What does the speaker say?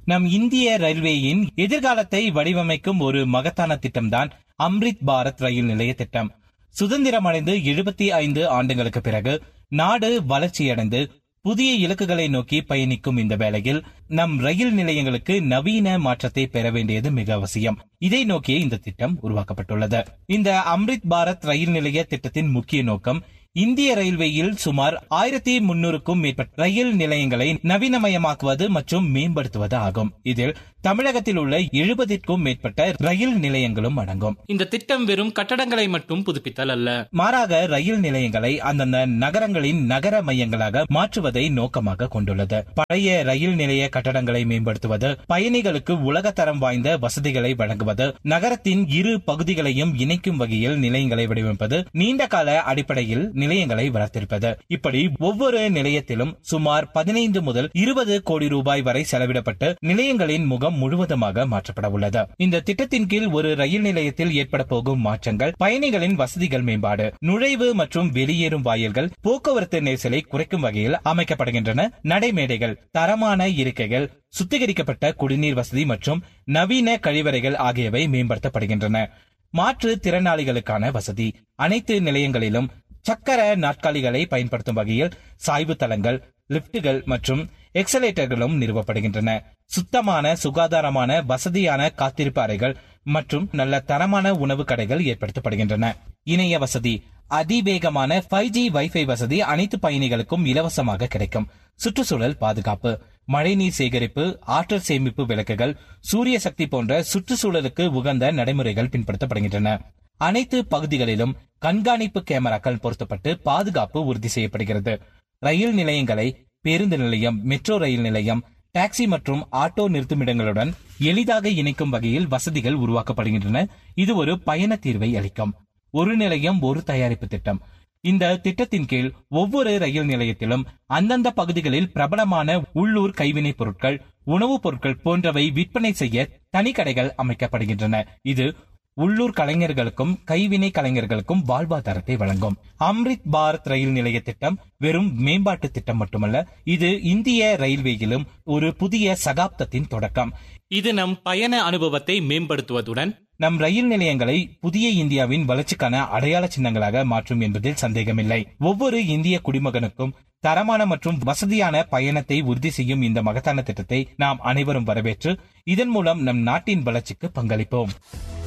நம் இந்திய ரயில்வேயின் எதிர்காலத்தை வடிவமைக்கும் ஒரு மகத்தான திட்டம்தான் அம்ரித் பாரத் ரயில் நிலைய திட்டம் சுதந்திரம் அடைந்து எழுபத்தி ஐந்து ஆண்டுகளுக்கு பிறகு நாடு வளர்ச்சியடைந்து புதிய இலக்குகளை நோக்கி பயணிக்கும் இந்த வேளையில் நம் ரயில் நிலையங்களுக்கு நவீன மாற்றத்தை பெற வேண்டியது மிக அவசியம் இதை நோக்கியே இந்த திட்டம் உருவாக்கப்பட்டுள்ளது இந்த அம்ரித் பாரத் ரயில் நிலைய திட்டத்தின் முக்கிய நோக்கம் இந்திய ரயில்வேயில் சுமார் ஆயிரத்தி முன்னூறுக்கும் மேற்பட்ட ரயில் நிலையங்களை நவீனமயமாக்குவது மற்றும் மேம்படுத்துவது ஆகும் இதில் தமிழகத்தில் உள்ள எழுபதிற்கும் மேற்பட்ட ரயில் நிலையங்களும் அடங்கும் இந்த திட்டம் வெறும் கட்டடங்களை மட்டும் புதுப்பித்தல் அல்ல மாறாக ரயில் நிலையங்களை அந்தந்த நகரங்களின் நகர மையங்களாக மாற்றுவதை நோக்கமாக கொண்டுள்ளது பழைய ரயில் நிலைய கட்டடங்களை மேம்படுத்துவது பயணிகளுக்கு உலகத்தரம் வாய்ந்த வசதிகளை வழங்குவது நகரத்தின் இரு பகுதிகளையும் இணைக்கும் வகையில் நிலையங்களை வடிவமைப்பது நீண்ட கால அடிப்படையில் நிலையங்களை வளர்த்திருப்பது இப்படி ஒவ்வொரு நிலையத்திலும் சுமார் பதினைந்து முதல் இருபது கோடி ரூபாய் வரை செலவிடப்பட்டு நிலையங்களின் முகம் முழுவதுமாக மாற்றப்பட உள்ளது இந்த திட்டத்தின் கீழ் ஒரு ரயில் நிலையத்தில் ஏற்பட போகும் மாற்றங்கள் பயணிகளின் வசதிகள் மேம்பாடு நுழைவு மற்றும் வெளியேறும் வாயில்கள் போக்குவரத்து நெரிசலை குறைக்கும் வகையில் அமைக்கப்படுகின்றன நடைமேடைகள் தரமான இருக்கைகள் சுத்திகரிக்கப்பட்ட குடிநீர் வசதி மற்றும் நவீன கழிவறைகள் ஆகியவை மேம்படுத்தப்படுகின்றன மாற்று திறனாளிகளுக்கான வசதி அனைத்து நிலையங்களிலும் சக்கர நாற்காலிகளை பயன்படுத்தும் வகையில் சாய்வு தளங்கள் லிப்டுகள் மற்றும் எக்ஸலேட்டர்களும் நிறுவப்படுகின்றன சுத்தமான சுகாதாரமான வசதியான காத்திருப்பு அறைகள் மற்றும் நல்ல தரமான உணவு கடைகள் ஏற்படுத்தப்படுகின்றன இணைய வசதி அதிவேகமான ஃபைவ் ஜி வைஃபை வசதி அனைத்து பயணிகளுக்கும் இலவசமாக கிடைக்கும் சுற்றுச்சூழல் பாதுகாப்பு மழைநீர் சேகரிப்பு ஆற்றல் சேமிப்பு விளக்குகள் சூரிய சக்தி போன்ற சுற்றுச்சூழலுக்கு உகந்த நடைமுறைகள் பின்பற்றப்படுகின்றன அனைத்து பகுதிகளிலும் கண்காணிப்பு கேமராக்கள் பொருத்தப்பட்டு பாதுகாப்பு உறுதி செய்யப்படுகிறது ரயில் நிலையங்களை பேருந்து நிலையம் மெட்ரோ ரயில் நிலையம் டாக்ஸி மற்றும் ஆட்டோ நிறுத்துமிடங்களுடன் எளிதாக இணைக்கும் வகையில் வசதிகள் உருவாக்கப்படுகின்றன இது ஒரு பயண தீர்வை அளிக்கும் ஒரு நிலையம் ஒரு தயாரிப்பு திட்டம் இந்த திட்டத்தின் கீழ் ஒவ்வொரு ரயில் நிலையத்திலும் அந்தந்த பகுதிகளில் பிரபலமான உள்ளூர் கைவினைப் பொருட்கள் உணவுப் பொருட்கள் போன்றவை விற்பனை செய்ய தனிக்கடைகள் அமைக்கப்படுகின்றன இது உள்ளூர் கலைஞர்களுக்கும் கைவினை கலைஞர்களுக்கும் வாழ்வாதாரத்தை வழங்கும் அம்ரித் பாரத் ரயில் நிலைய திட்டம் வெறும் மேம்பாட்டு திட்டம் மட்டுமல்ல இது இந்திய ரயில்வேயிலும் ஒரு புதிய சகாப்தத்தின் தொடக்கம் இது நம் பயண அனுபவத்தை மேம்படுத்துவதுடன் நம் ரயில் நிலையங்களை புதிய இந்தியாவின் வளர்ச்சிக்கான அடையாள சின்னங்களாக மாற்றும் என்பதில் சந்தேகமில்லை ஒவ்வொரு இந்திய குடிமகனுக்கும் தரமான மற்றும் வசதியான பயணத்தை உறுதி செய்யும் இந்த மகத்தான திட்டத்தை நாம் அனைவரும் வரவேற்று இதன் மூலம் நம் நாட்டின் வளர்ச்சிக்கு பங்களிப்போம்